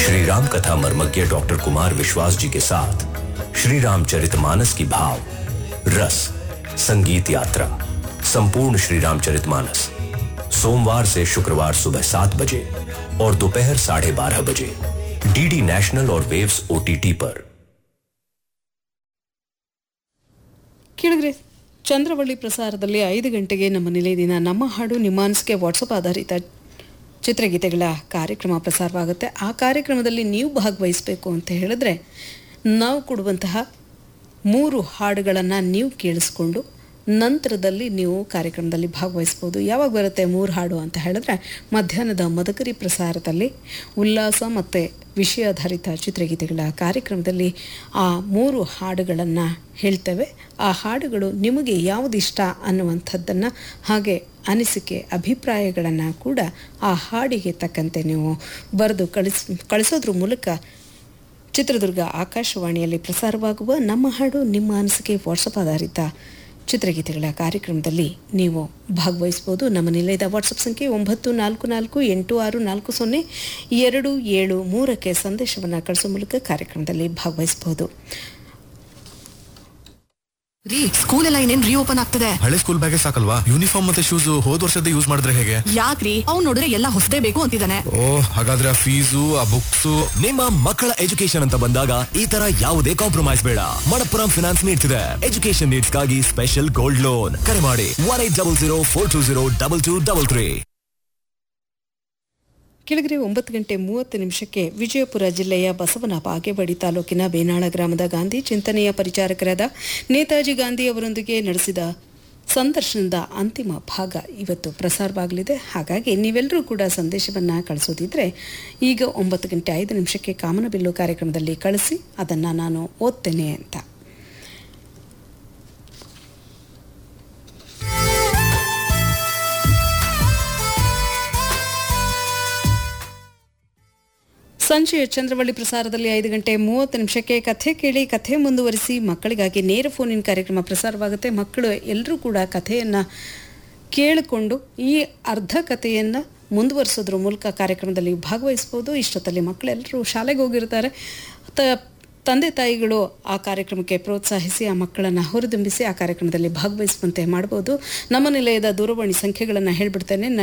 श्री राम कथा मर्मज्ञ डॉक्टर कुमार विश्वास जी के साथ श्री रामचरितमानस की भाव रस संगीत यात्रा संपूर्ण श्री रामचरितमानस सोमवार से शुक्रवार सुबह सात बजे और दोपहर साढ़े बारह बजे डीडी नेशनल और वेव्स ओटीटी पर ಕೇಳಿದ್ರೆ ಚಂದ್ರವಳ್ಳಿ ಪ್ರಸಾರದಲ್ಲಿ ಐದು ಗಂಟೆಗೆ ನಮ್ಮ ನಿಲಯದಿಂದ ನಮ್ಮ ಹಾಡು ನಿಮ್ಮ ಅನಿಸಿಕೆ ವಾಟ್ಸಪ್ ಆಧಾರಿತ ಚಿತ್ರಗೀತೆಗಳ ಕಾರ್ಯಕ್ರಮ ಪ್ರಸಾರವಾಗುತ್ತೆ ಆ ಕಾರ್ಯಕ್ರಮದಲ್ಲಿ ನೀವು ಭಾಗವಹಿಸಬೇಕು ಅಂತ ಹೇಳಿದ್ರೆ ನಾವು ಕೊಡುವಂತಹ ಮೂರು ಹಾಡುಗಳನ್ನು ನೀವು ಕೇಳಿಸ್ಕೊಂಡು ನಂತರದಲ್ಲಿ ನೀವು ಕಾರ್ಯಕ್ರಮದಲ್ಲಿ ಭಾಗವಹಿಸ್ಬೋದು ಯಾವಾಗ ಬರುತ್ತೆ ಮೂರು ಹಾಡು ಅಂತ ಹೇಳಿದ್ರೆ ಮಧ್ಯಾಹ್ನದ ಮದಕರಿ ಪ್ರಸಾರದಲ್ಲಿ ಉಲ್ಲಾಸ ಮತ್ತು ವಿಷಯಾಧಾರಿತ ಚಿತ್ರಗೀತೆಗಳ ಕಾರ್ಯಕ್ರಮದಲ್ಲಿ ಆ ಮೂರು ಹಾಡುಗಳನ್ನು ಹೇಳ್ತೇವೆ ಆ ಹಾಡುಗಳು ನಿಮಗೆ ಯಾವುದಿಷ್ಟ ಅನ್ನುವಂಥದ್ದನ್ನು ಹಾಗೆ ಅನಿಸಿಕೆ ಅಭಿಪ್ರಾಯಗಳನ್ನು ಕೂಡ ಆ ಹಾಡಿಗೆ ತಕ್ಕಂತೆ ನೀವು ಬರೆದು ಕಳಿಸ್ ಕಳಿಸೋದ್ರ ಮೂಲಕ ಚಿತ್ರದುರ್ಗ ಆಕಾಶವಾಣಿಯಲ್ಲಿ ಪ್ರಸಾರವಾಗುವ ನಮ್ಮ ಹಾಡು ನಿಮ್ಮ ಅನಿಸಿಕೆ ವಾಟ್ಸಪ್ ಆಧಾರಿತ ಚಿತ್ರಗೀತೆಗಳ ಕಾರ್ಯಕ್ರಮದಲ್ಲಿ ನೀವು ಭಾಗವಹಿಸ್ಬೋದು ನಮ್ಮ ನಿಲಯದ ವಾಟ್ಸಪ್ ಸಂಖ್ಯೆ ಒಂಬತ್ತು ನಾಲ್ಕು ನಾಲ್ಕು ಎಂಟು ಆರು ನಾಲ್ಕು ಸೊನ್ನೆ ಎರಡು ಏಳು ಮೂರಕ್ಕೆ ಸಂದೇಶವನ್ನು ಕಳಿಸೋ ಮೂಲಕ ಕಾರ್ಯಕ್ರಮದಲ್ಲಿ ಭಾಗವಹಿಸಬಹುದು ರೀ ಸ್ಕೂಲ್ ಎಲ್ಲ ಇನ್ನೇನ್ ರೀಓಪನ್ ಆಗ್ತದೆ ಹಳೆ ಸ್ಕೂಲ್ ಬ್ಯಾಗೆ ಸಾಕಲ್ವಾ ಯೂನಿಫಾರ್ಮ್ ಮತ್ತೆ ಶೂಸ್ ಹೋದ್ ವರ್ಷದ ಯೂಸ್ ಮಾಡಿದ್ರೆ ಹೇಗೆ ಯಾಕ್ರಿ ಅವ್ನ್ ನೋಡಿದ್ರೆ ಎಲ್ಲ ಹೊಸದೇ ಬೇಕು ಅಂತಿದ್ದಾನೆ ಓ ಹಾಗಾದ್ರೆ ಆ ಫೀಸು ಆ ಬುಕ್ಸ್ ನಿಮ್ಮ ಮಕ್ಕಳ ಎಜುಕೇಶನ್ ಅಂತ ಬಂದಾಗ ಈ ತರ ಯಾವುದೇ ಕಾಂಪ್ರಮೈಸ್ ಬೇಡ ಮಣಪ್ಪುರಂ ಫಿನಾನ್ಸ್ ನೀಡ್ತಿದೆ ಎಜುಕೇಶನ್ ನೀಡ್ಸ್ಗಾಗಿ ಸ್ಪೆಷಲ್ ಗೋಲ್ಡ್ ಲೋನ್ ಕರೆ ಮಾಡಿ one eight double zero four two zero double two double three ಕೆಳಗರೆ ಒಂಬತ್ತು ಗಂಟೆ ಮೂವತ್ತು ನಿಮಿಷಕ್ಕೆ ವಿಜಯಪುರ ಜಿಲ್ಲೆಯ ಬಸವನ ಬಾಗೇವಾಡಿ ತಾಲೂಕಿನ ಬೇನಾಳ ಗ್ರಾಮದ ಗಾಂಧಿ ಚಿಂತನೆಯ ಪರಿಚಾರಕರಾದ ನೇತಾಜಿ ಗಾಂಧಿ ಅವರೊಂದಿಗೆ ನಡೆಸಿದ ಸಂದರ್ಶನದ ಅಂತಿಮ ಭಾಗ ಇವತ್ತು ಪ್ರಸಾರವಾಗಲಿದೆ ಹಾಗಾಗಿ ನೀವೆಲ್ಲರೂ ಕೂಡ ಸಂದೇಶವನ್ನು ಕಳಿಸೋದಿದ್ರೆ ಈಗ ಒಂಬತ್ತು ಗಂಟೆ ಐದು ನಿಮಿಷಕ್ಕೆ ಕಾಮನಬಿಲ್ಲು ಕಾರ್ಯಕ್ರಮದಲ್ಲಿ ಕಳಿಸಿ ಅದನ್ನು ನಾನು ಓದ್ತೇನೆ ಅಂತ ಸಂಜೆಯ ಚಂದ್ರವಳ್ಳಿ ಪ್ರಸಾರದಲ್ಲಿ ಐದು ಗಂಟೆ ಮೂವತ್ತು ನಿಮಿಷಕ್ಕೆ ಕಥೆ ಕೇಳಿ ಕಥೆ ಮುಂದುವರಿಸಿ ಮಕ್ಕಳಿಗಾಗಿ ನೇರ ಫೋನಿನ ಕಾರ್ಯಕ್ರಮ ಪ್ರಸಾರವಾಗುತ್ತೆ ಮಕ್ಕಳು ಎಲ್ಲರೂ ಕೂಡ ಕಥೆಯನ್ನು ಕೇಳಿಕೊಂಡು ಈ ಅರ್ಧ ಕಥೆಯನ್ನು ಮುಂದುವರಿಸೋದ್ರ ಮೂಲಕ ಕಾರ್ಯಕ್ರಮದಲ್ಲಿ ಭಾಗವಹಿಸ್ಬೋದು ಇಷ್ಟೊತ್ತಲ್ಲಿ ಮಕ್ಕಳೆಲ್ಲರೂ ಶಾಲೆಗೆ ಹೋಗಿರ್ತಾರೆ ತ ತಂದೆ ತಾಯಿಗಳು ಆ ಕಾರ್ಯಕ್ರಮಕ್ಕೆ ಪ್ರೋತ್ಸಾಹಿಸಿ ಆ ಮಕ್ಕಳನ್ನು ಹುರಿದುಂಬಿಸಿ ಆ ಕಾರ್ಯಕ್ರಮದಲ್ಲಿ ಭಾಗವಹಿಸುವಂತೆ ಮಾಡ್ಬೋದು ನಮ್ಮ ನಿಲಯದ ದೂರವಾಣಿ ಸಂಖ್ಯೆಗಳನ್ನು ಹೇಳ್ಬಿಡ್ತೇನೆ